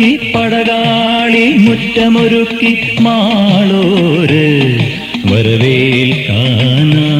പന്തലൊരുക്കി പടകാളി മുറ്റമൊരുക്കി മാളോര് വരവേൽക്കാനാ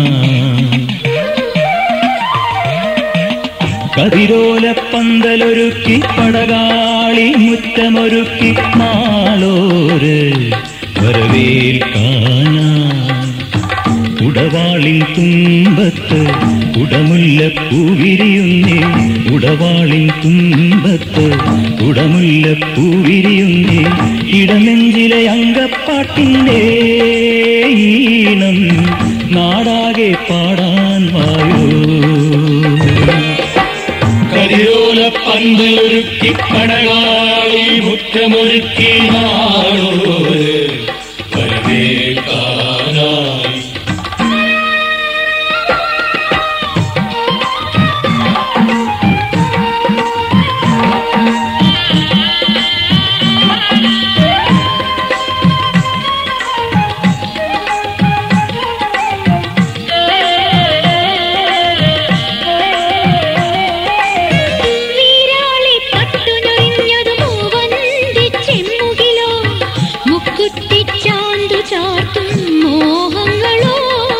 കതിരോല പന്തലൊരുക്കി പടകാളി മുറ്റമൊരുക്കി മാളോര് വരവേൽക്കാനാ ഉടവാളിൻ തുമ്പത്ത് ഉടമുല്ല പൂവിരിയുന്നേ ഉടവാളിൻ തുമ്പത്ത് ഉടമുല്ല പൂവിരിയുന്നേ ഇടനെഞ്ചിലെ അങ്കപ്പാട്ടിൻ്റെ ഈണം നാടാകെ പാടാൻ വായോ കരിയോല പന്തലൊരുക്കി പടകാളി മുറ്റമൊരുക്കി നാളോര് വരവേൽക്കാനായി വീരാളി പട്ടുനൊരിഞ്ഞതു മൂവന്തി ചെമ്മുകിലോ മുക്കുത്തി ചാന്തു ചാർത്തും മോഹങ്ങളോ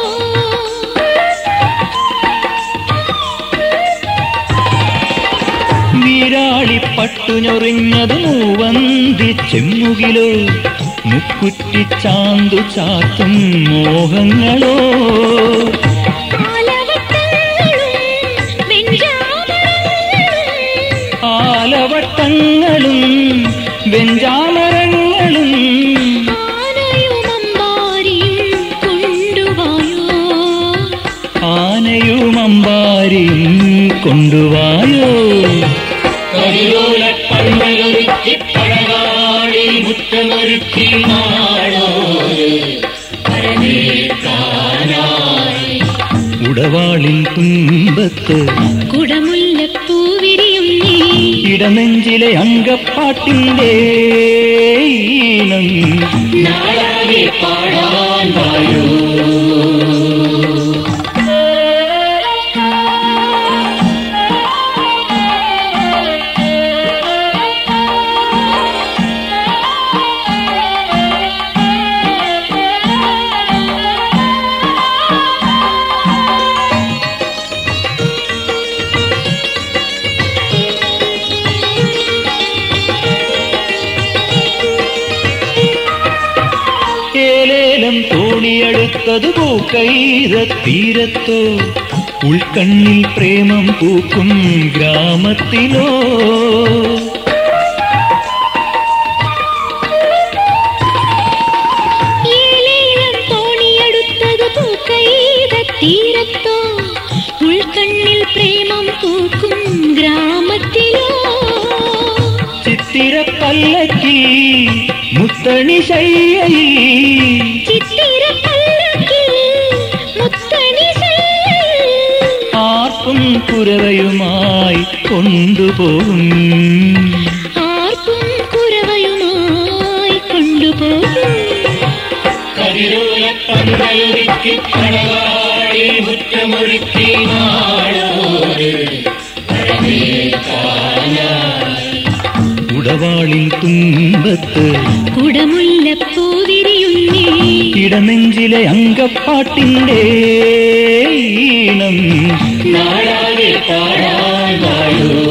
വീരാളി പട്ടുഞ്ഞൊറിഞ്ഞത് മൂവന്തി ചെമ്മുകിലോ മുക്കുറ്റി ചാന്തു ചാത്തും മോഹങ്ങളോ ആലവട്ടങ്ങളും വെഞ്ചാമരങ്ങളും ആലവട്ടങ്ങളും വെഞ്ചാമരങ്ങളും ആനയും അമ്പാരിയും കൊണ്ടുവായോ ആനയും അമ്പാരിയും കൊണ്ടുവായോ കരിയോല പന്തലൊരുക്കി പടകാളി മുറ്റമൊരുക്കി നാളോര് വരവേൽക്കാനായി ഉടവാളിൻ തുമ്പത്ത് കുടമുല്ലപ്പൂവിരിയും നീ ഇടനെഞ്ചിലെ അങ്കപ്പാട്ടിൻ്റെ ഈണം നാടാകെ പാടാൻ വായോ ഏലേലം തോണിയെടുത്തത് പൂക്കൈത തീരത്തോ ഉൾക്കണ്ണിൽ പ്രേമം പൂക്കും ഗ്രാമത്തിലോ ഏലേലം തോണിയെടുത്തത് പൂക്കൈത തീരത്തോ ഉൾക്കണ്ണിൽ പ്രേമം പൂക്കും ഗ്രാമത്തിലോ ചിത്തിര പല്ലക്കി മുത്തണി ശയ്യയിൽ ചിത്തിര പല്ലക്കിൽ മുത്തണി ശയ്യയിൽ ആർക്കും കുരവയുമായി കൊണ്ടുപോകും ആർക്കും കുരവയുമായി കൊണ്ടുപോകും കരിയോല പന്തലൊരുക്കി പടകാളി മുറ്റമൊരുക്കി നാളോര് വരവേൽക്കാനായി ഉടവാളിൻ തുമ്പത്ത് കുടമുല്ലപ്പൂവിരിയുന്നേ ഇടനെഞ്ചിലെ അങ്കപ്പാട്ടിൻ്റെ ഈണം നാടാകെ പാടാൻ വായോ